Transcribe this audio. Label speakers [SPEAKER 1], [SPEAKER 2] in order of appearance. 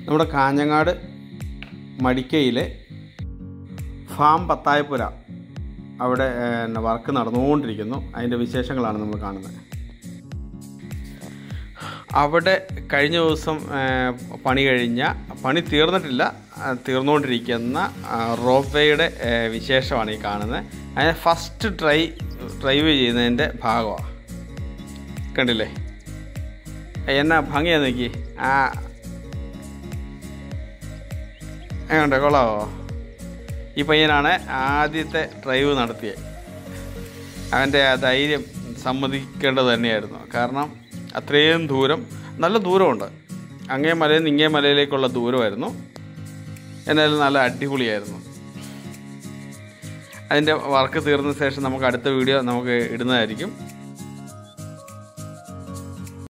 [SPEAKER 1] നമ്മുടെ കാഞ്ഞങ്ങാട് മടിക്കയിലെ ഫാം പത്തായപ്പുര അവിടെ ഏഹ്, വർക്ക് നടന്നുകൊണ്ടിരിക്കുന്നു അതിൻ്റെ വിശേഷങ്ങളാണ് നമ്മൾ കാണുന്നത് അവിടെ കഴിഞ്ഞ ദിവസം ഏഹ്, പണി കഴിഞ്ഞ പണി തീർന്നിട്ടില്ല ആ, തീർന്നുകൊണ്ടിരിക്കുന്ന റോപ്പ് വേയുടെ ഏഹ്, വിശേഷമാണ് ഈ കാണുന്നത് അതിന് ഫസ്റ്റ് ട്രൈ ഡ്രൈവ് ചെയ്യുന്നതിൻ്റെ ഭാഗമാണ് കണ്ടില്ലേ എന്നാ ഭംഗിയാ നോക്കി ആ എങ്ങോട്ടെ കൊള്ളാവോ ഈ പയ്യനാണ് ആദ്യത്തെ ഡ്രൈവ് നടത്തിയത് അവൻ്റെ ആ ധൈര്യം സമ്മതിക്കേണ്ടത് തന്നെയായിരുന്നു കാരണം അത്രയും ദൂരം നല്ല ദൂരമുണ്ട് അങ്ങേ മലയിൽ നിന്ന് ഇങ്ങേ മലയിലേക്കുള്ള ദൂരമായിരുന്നു എന്നാലും നല്ല അടിപൊളിയായിരുന്നു അതിൻ്റെ വർക്ക് തീർന്ന ശേഷം നമുക്ക് അടുത്ത വീഡിയോ നമുക്ക് ഇടുന്നതായിരിക്കും